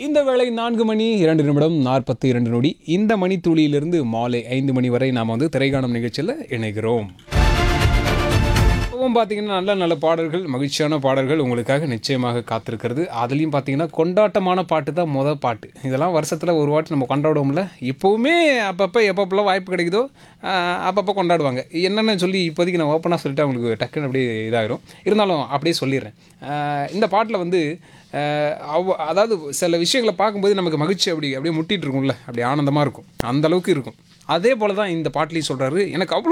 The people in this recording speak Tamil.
இந்த வேளை நான்கு மணி இரண்டு நிமிடம் நாற்பத்தி இரண்டு நொடி இந்த மணித்துளியிலிருந்து மாலை ஐந்து மணி வரை நாம் வந்து திரைக்காணும் நிகழ்ச்சியில் இணைகிறோம் இப்பவும் பார்த்தீங்கன்னா நல்ல நல்ல பாடல்கள் மகிழ்ச்சியான பாடல்கள் உங்களுக்காக நிச்சயமாக காத்திருக்கிறது அதுலேயும் பார்த்தீங்கன்னா கொண்டாட்டமான பாட்டு தான் முத பாட்டு இதெல்லாம் வருஷத்தில் ஒரு வாட்டி நம்ம கொண்டாடுவோம்ல இப்போவுமே அப்பப்போ எப்பப்பெல்லாம் வாய்ப்பு கிடைக்குதோ ஆஹ், அப்பப்போ கொண்டாடுவாங்க என்னென்னு சொல்லி இப்போதைக்கு நான் ஓப்பனாக சொல்லிட்டு அவங்களுக்கு டக்குன்னு அப்படியே இதாகிரும் இருந்தாலும் அப்படியே சொல்லிடுறேன் ஆஹ், இந்த பாட்டில் வந்து ஆஹ், அவ் அதாவது சில விஷயங்களை பார்க்கும்போது நமக்கு மகிழ்ச்சி அப்படி அப்படியே முட்டிட்டு இருக்கும்ல அப்படி ஆனந்தமாக இருக்கும் அந்த அளவுக்கு இருக்கும் அதே போல தான் இந்த பாட்டிலையும் சொல்கிறாரு எனக்கு அவ்வளோ